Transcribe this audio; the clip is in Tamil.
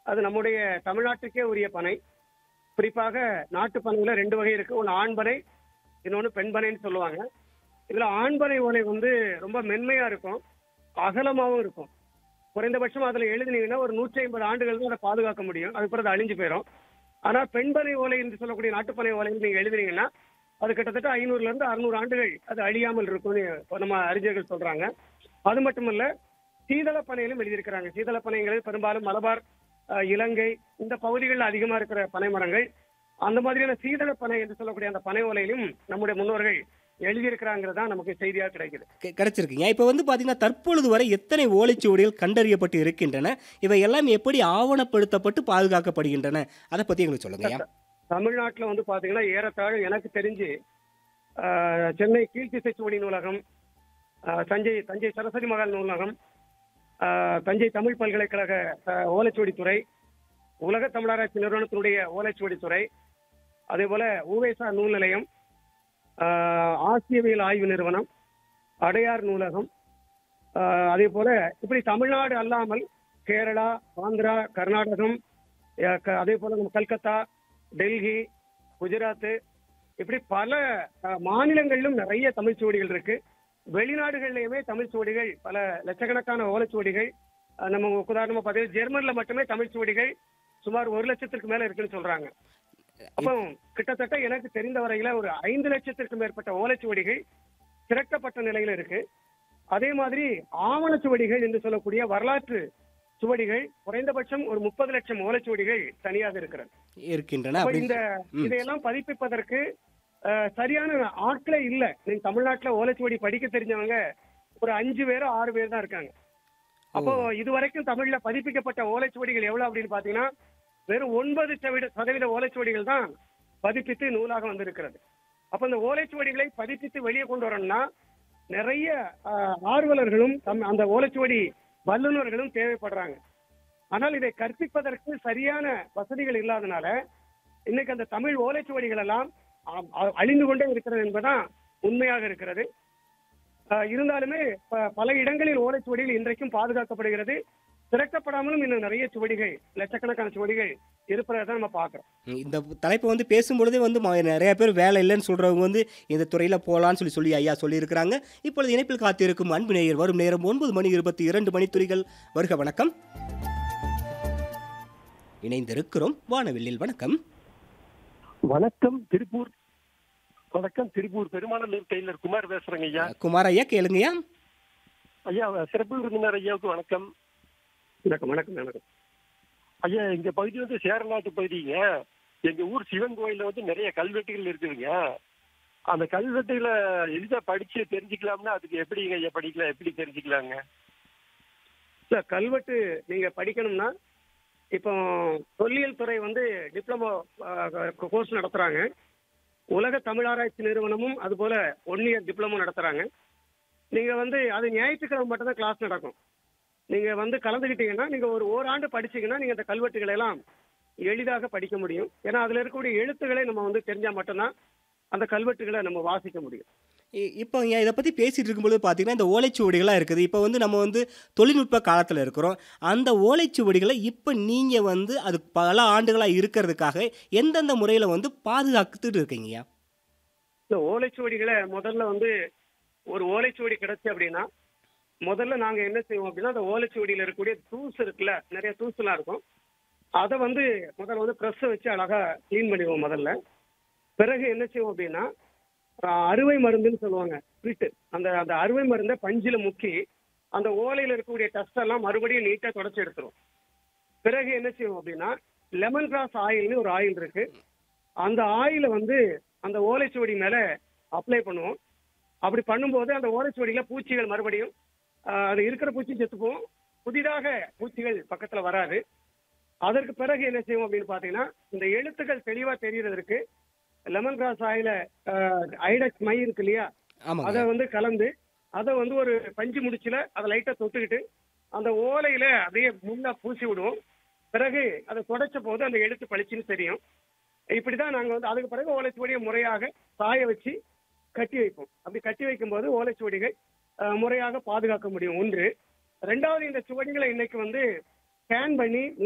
அது நம்முடைய தமிழ்நாட்டுக்கே உரிய பனை குறிப்பாக நாட்டு பனையில ரெண்டு வகை இருக்கு ஒன்று ஆண்பனை இன்னொன்று பெண்பனைன்னு சொல்லுவாங்க இதுல ஆண்பனை ஓலை வந்து ரொம்ப மென்மையா இருக்கும் அகலமாவும் இருக்கும் குறைந்தபட்சம் அதுல எழுதினீங்கன்னா ஒரு நூற்றி ஐம்பது ஆண்டுகள் தான் அதை பாதுகாக்க முடியும் அதுக்கப்புறம் அது அழிஞ்சு போயிடும் ஆனா பெண்பனை ஓலை என்று சொல்லக்கூடிய நாட்டுப்பனை ஓலை நீங்க எழுதினீங்கன்னா அது கிட்டத்தட்ட ஐநூறுல இருந்து அறுநூறு ஆண்டுகள் அது அழியாமல் இருக்கும்னு நம்ம அறிஞர்கள் சொல்றாங்க அது மட்டுமல்ல சீதள பனையிலும் எழுதியிருக்கிறாங்க சீதள பனைங்கிறது பெரும்பாலும் மலபார் அஹ், இலங்கை இந்த பகுதிகளில் அதிகமா இருக்கிற பனை மரங்கள் அந்த மாதிரியான சீதள பனை என்று சொல்லக்கூடிய அந்த பனை ஓலையிலும் நம்முடைய முன்னோர்கள் எழுதியிருக்கிறாங்கிறது தான் நமக்கு செய்தியா கிடைக்குது கி- கிடைச்சிருக்குங்க இப்போ வந்து பார்த்தீங்கன்னா தற்பொழுது வரை எத்தனை ஓலைச்சுவடிகள் கண்டறியப்பட்டு இருக்கின்றன இவை எல்லாம் எப்படி ஆவணப்படுத்தப்பட்டு பாதுகாக்கப்படுகின்றன அதை பற்றி எங்களுக்கு சொல்லுங்கய்யா தமிழ்நாட்டுல வந்து பாத்தீங்கன்னா ஏறத்தாழ எனக்கு தெரிஞ்சு ஆஹ், சென்னை கீழ்த்திசைச்சுவடி நூலகம் ஆஹ், தஞ்சை தஞ்சை சரஸ்வதி மகால் நூலகம் ஆஹ், தஞ்சை தமிழ் பல்கலைக்கழக ஆஹ், ஓலைச்சுவடித்துறை உலக தமிழராட்சி நிறுவனத்தினுடைய ஓலைச்சுவடித்துறை அதே போல ஊவேசா நூல் நிலையம் ஆஹ், ஆசியவியல் ஆய்வு நிறுவனம் அடையார் நூலகம் ஆஹ், அதே போல இப்படி தமிழ்நாடு அல்லாமல் கேரளா ஆந்திரா கர்நாடகம் அஹ், க- அதே போல நம்ம கல்கத்தா டெல்லி குஜராத் இப்படி பல அஹ், மாநிலங்களிலும் நிறைய தமிழ் சுவடிகள் இருக்கு வெளிநாடுகள்லயுமே தமிழ் சுவடிகள் பல லட்சக்கணக்கான ஓலைச்சுவடிகள் அஹ், நம்ம உதாரணமா பார்த்தீங்கன்னா ஜெர்மன்ல மட்டுமே தமிழ் சுவடிகள் சுமார் ஒரு லட்சத்திற்கு மேல இருக்குன்னு சொல்றாங்க அப்போ கிட்டத்தட்ட எனக்கு தெரிந்த வரையில ஒரு ஐந்து லட்சத்திற்கு மேற்பட்ட ஓலைச்சுவடிகள் திரட்டப்பட்ட நிலையில இருக்கு அதே மாதிரி ஆவணச்சுவடிகள் என்று சொல்லக்கூடிய வரலாற்று சுவடிகள் குறைந்தபட்சம் ஒரு முப்பது லட்சம் ஓலைச்சுவடிகள் தனியாக இருக்கிறது இருக்கின்றன அப்ப அப்படி இந்த ம். இதையெல்லாம் பதிப்பிப்பதற்கு அஹ், சரியான ஆட்களே இல்ல நீங்க தமிழ்நாட்டுல ஓலைச்சுவடி படிக்க தெரிஞ்சவங்க ஒரு அஞ்சு பேரோ ஆறு பேர் தான் இருக்காங்க அப்போ இதுவரைக்கும் தமிழ்ல பதிப்பிக்கப்பட்ட ஓலைச்சுவடிகள் எவ்வளவு அப்படின்னு பாத்தீங்கன்னா வெறும் ஒன்பது சதவீத சதவீத ஓலைச்சுவடிகள் தான் பதிப்பித்து நூலாக வந்திருக்கிறது அப்ப இந்த ஓலைச்சுவடிகளை பதிப்பித்து வெளியே கொண்டு வரணும்னா நிறைய அஹ், ஆர்வலர்களும் தம் அந்த ஓலைச்சுவடி வல்லுநர்களும் தேவைப்படுறாங்க ஆனால் இதை கற்பிப்பதற்கு சரியான வசதிகள் இல்லாதனால இன்னைக்கு அந்த தமிழ் ஓலைச்சுவடிகள் எல்லாம் அ- அ- அழிந்து கொண்டே இருக்கிறது என்பதுதான் உண்மையாக இருக்கிறது அஹ், இருந்தாலுமே ப- பல இடங்களில் ஓலைச்சுவடிகள் இன்றைக்கும் பாதுகாக்கப்படுகிறது திறக்கப்படாமலும் இன்னும் நிறைய சுவடிகள் லட்சக்கணக்கான சுவடிகள் இருப்பதை தான் நம்ம பார்க்கிறோம் இந்த தலைப்பை வந்து பேசும்பொழுதே வந்து ம- நிறைய பேர் வேலை இல்லைன்னு சொல்கிறவங்க வந்து இந்த துறையில் போகலான்னு சொல்லி சொல்லி ஐயா சொல்லியிருக்கிறாங்க இப்பொழுது இணைப்பில் காத்திருக்கும் அன்பு நேயர் வரும் நேரம் ஒன்பது மணி இருபத்தி இரண்டு மணித்துறிகள் வருக வணக்கம் இணைந்திருக்கிறோம் வானவில்லில் வணக்கம் வணக்கம் திருப்பூர் வணக்கம் திருப்பூர் பெருமாநல்லூர் டெய்லர் குமார் பேசுறேங்க ஐயா குமார் ஐயா கேளுங்கய்யா ஐயா சிறப்பு விருந்தினர் ஐயாவுக்கு வணக்கம் வணக்கம் வணக்கம் வணக்கம் ஐயா எங்க பகுதி வந்து சேரநாட்டு பகுதிங்க எங்க ஊர் சிவன் கோயில்ல வந்து நிறைய கல்வெட்டுகள் இருக்குதுங்க அந்த கல்வெட்டுகளை எளிதா படிச்சு தெரிஞ்சுக்கலாம்னா அதுக்கு எப்படிங்க ஐயா படிக்கலாம் எப்படி தெரிஞ்சுக்கலாங்க இல்ல கல்வெட்டு நீங்க படிக்கணும்னா இப்போ தொல்லியல் துறை வந்து டிப்ளமோ கோர்ஸ் நடத்துறாங்க உலக தமிழாராய்ச்சி நிறுவனமும் அதுபோல ஒன் இயர் டிப்ளமோ நடத்துறாங்க நீங்க வந்து அது ஞாயிற்றுக்கிழமை மட்டும் தான் கிளாஸ் நடக்கும் நீங்க வந்து கலந்துக்கிட்டீங்கன்னா நீங்க ஒரு ஓராண்டு படிச்சீங்கன்னா நீங்க அந்த கல்வெட்டுகளை எல்லாம் எளிதாக படிக்க முடியும் ஏன்னா அதுல இருக்கக்கூடிய எழுத்துக்களை நம்ம வந்து தெரிஞ்சா மட்டும்தான் அந்த கல்வெட்டுகளை நம்ம வாசிக்க முடியும் இ- இப்போ ஐயா இதை பற்றி பேசிகிட்டு இருக்கும்பொழுது பார்த்தீங்கன்னா இந்த ஓலைச்சுவடிகளாக இருக்குது இப்போ வந்து நம்ம வந்து தொழில்நுட்ப காலத்தில் இருக்கிறோம் அந்த ஓலைச்சுவடிகளை இப்போ நீங்கள் வந்து அது பல ஆண்டுகளாக இருக்கிறதுக்காக எந்தெந்த முறையில் வந்து பாதுகாத்துட்டு இருக்கீங்கய்யா இந்த ஓலைச்சுவடிகளை முதல்ல வந்து ஒரு ஓலைச்சுவடி கிடைச்சு அப்படின்னா முதல்ல நாங்க என்ன செய்வோம் அப்படின்னா அந்த ஓலைச்சுவடியில இருக்கக்கூடிய தூசு இருக்குல்ல நிறைய தூசுலாம் இருக்கும் அதை வந்து முதல்ல வந்து ப்ரெஸ்ஸை வச்சு அழகா க்ளீன் பண்ணிடுவோம் முதல்ல பிறகு என்ன செய்வோம் அப்படின்னா அஹ், அறுவை மருந்துன்னு சொல்லுவாங்க ஸ்பிரிட் அந்த அந்த அறுவை மருந்தை பஞ்சில முக்கி அந்த ஓலையில இருக்கக்கூடிய டஸ்ட் எல்லாம் மறுபடியும் நீட்டா தொடச்சி எடுத்துரும் பிறகு என்ன செய்வோம் அப்படின்னா லெமன் கிராஸ் ஆயில்னு ஒரு ஆயில் இருக்கு அந்த ஆயிலை வந்து அந்த ஓலைச்சுவடி மேல அப்ளை பண்ணுவோம் அப்படி பண்ணும்போது அந்த ஓலைச்சுவடியில பூச்சிகள் மறுபடியும் ஆஹ், அது இருக்கிற பூச்சி செத்து போகும் புதிதாக பூச்சிகள் பக்கத்துல வராது அதற்கு பிறகு என்ன செய்வோம் அப்படின்னு பாத்தீங்கன்னா இந்த எழுத்துக்கள் தெளிவா தெரியறதற்கு லெமன் கிராஸ் ஆயில ஐடெக்ஸ் மை இருக்கு இல்லையா ஆமாங்க அதை வந்து கலந்து அதை வந்து ஒரு பஞ்சு முடிச்சுல அதை லைட்டா தொட்டுக்கிட்டு அந்த ஓலையில அப்படியே முன்னா பூசி விடுவோம் பிறகு அதை தொடச்ச போது அந்த எழுத்து பளிச்சுன்னு தெரியும் இப்படிதான் நாங்க வந்து அதுக்கு பிறகு ஓலைச்சுவடியை முறையாக காய வச்சு கட்டி வைப்போம் அப்படி கட்டி வைக்கும்போது ஓலைச்சுவடிகள் அஹ், முறையாக பாதுகாக்க முடியும் ஒன்று ரெண்டாவது இந்த சுவடிகளை இன்னைக்கு வந்து ஸ்கேன் பண்ணி